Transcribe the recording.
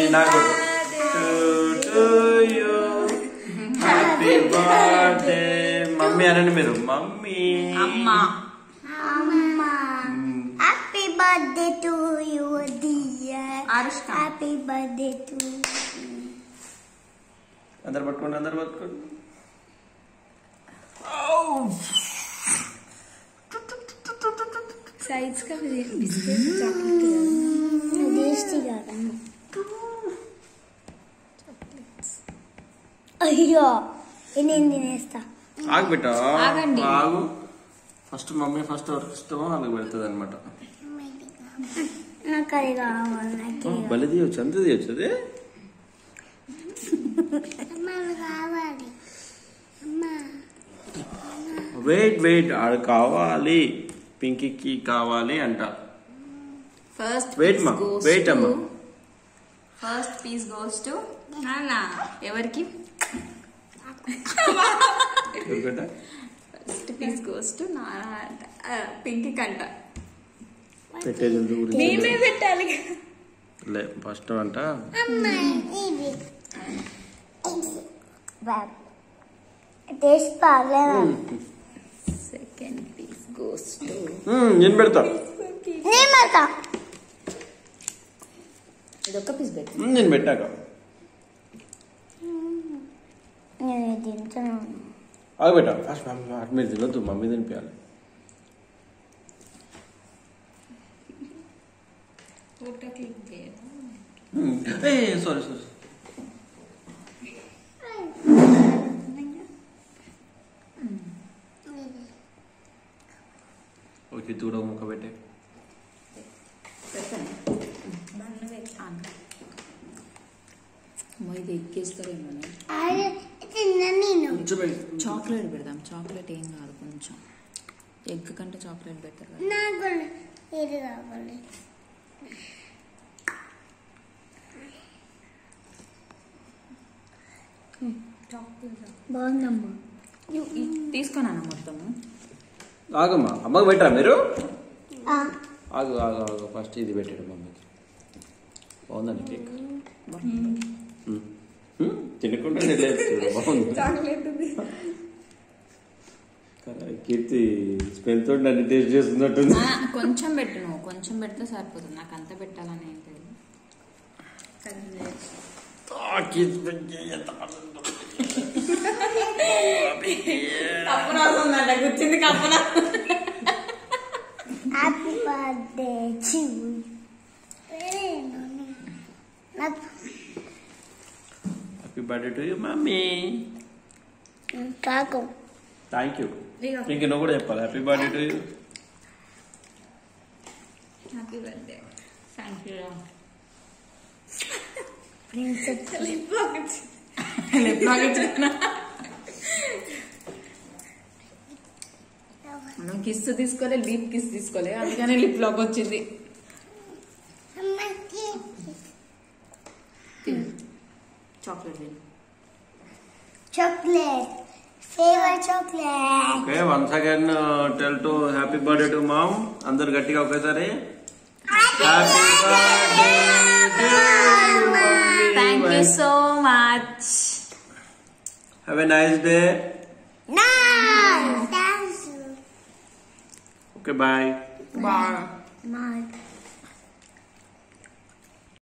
నాకు to you happy birthday mummy అనండి మీరు మమ్మీ అమ్మ అమ్మా happy birthday to you dear Arushka happy birthday to అందరు పట్టుకోండి అందరు పట్టుకోండి సైజ్ కా బిస్కెట్ చాక్లెట్ టేస్టీ కదా అయ్యో నేను తినేస్తా ఆగు బిడ్డ ఆగండి. ఆగు ఫస్ట్ మమ్మీ ఫస్ట్ ఎవరికి ఇష్టమో వాళ్ళకి పెడుతుంది అనమాట నాకు అది కావాలి నాకు ఇది బలి తీయచ్చు అంత తీయచ్చు అది కావాలి అమ్మా వెయిట్ వెయిట్ ఆడు కావాలి పింకీకి కావాలి అంట first Wait, ma. Wait, amma. First piece goes to నాన్న ఎవరికి ఎందుకంటే ఫస్ట్ పీస్ గోస్ టు నాన్న పింకి కంట పెట్టేది ఉంది గురించి మేమే పెట్టాలి లే ఫస్ట్ అంట అమ్మా ఇది టేస్ట్ బాగలేదా సెకండ్ పీస్ గోస్ టు మ్మ్, నేను పెడతా నేను పెడతా ఇదొక పీస్ పెట్టు మ్మ్, నేను పెట్టాక నేను ఇది తింటున్నాను ఆగు పెట్టా ఫస్ట్ మమ్మీ అటు మీరు తినొద్దు మమ్మీ తినిపించాలి ఫోటో క్లిక్ చేయడం ఏ సారీ సారీ ఓకే ఇది కూడా ఒక ముక్క పెట్టే పెడతాను బన్ను పెట్టాను అమ్మో, ఇది ఎక్కేస్తారేమో అదే తిన్నా నేను కొంచెం చాక్లెట్ పెడదాం చాక్లెట్ ఏం కాదు కొంచెం ఎగ్ కంటే చాక్లెట్ బెటర్ కదా నాకు కూడా ఇది కావాలి బాగుందమ్మా ఇవ్- ఇ- తీసుకున్నాను మొత్తము ఆగమ్మా అమ్మకి పెట్టరా మీరు ఆ, ఆగు ఆగు ఆగు ఫస్ట్ ఇది పెట్టాడు మమ్మీకి బాగుందండి కేక్ మ్మ్. మ్మ్, తినకుండా లేదు చూడు, బాగుంది చాక్లెట్ కదా, కీర్తి స్మెల్ తోటి నన్ను టేస్ట్ చేస్తున్నట్టుంది కొంచెం పెట్టు నువ్వు కొంచెం పెడితే సరిపోతుంది నాకు అంత పెట్టాలని ఏం లేదు ఆ, కీర్తి పెంచి ఎంత ఆనందం. కప్పున వస్తుందంట గుర్తింది కప్పున హ్యాపీ బర్త్డే టు నాకు happy birthday to you mummy కాకు థ్యాంక్ యూ ఇదిగో. ఇంక నువ్వు కూడా చెప్పాలి happy birthday to you happy birthday thank you princess lip lock ఇచ్చిన మనం కిస్ తీసుకోలే లిప్ కిస్ తీసుకోలే అందుకనే లిప్ లాక్ వచ్చింది చాక్లెట్ తిను chocolate favourite chocolate okay once again tell to happy birthday to mom అందరు గట్టిగా ఒకేసారి happy birthday thank you so much have a nice day nice thanks okay bye bye my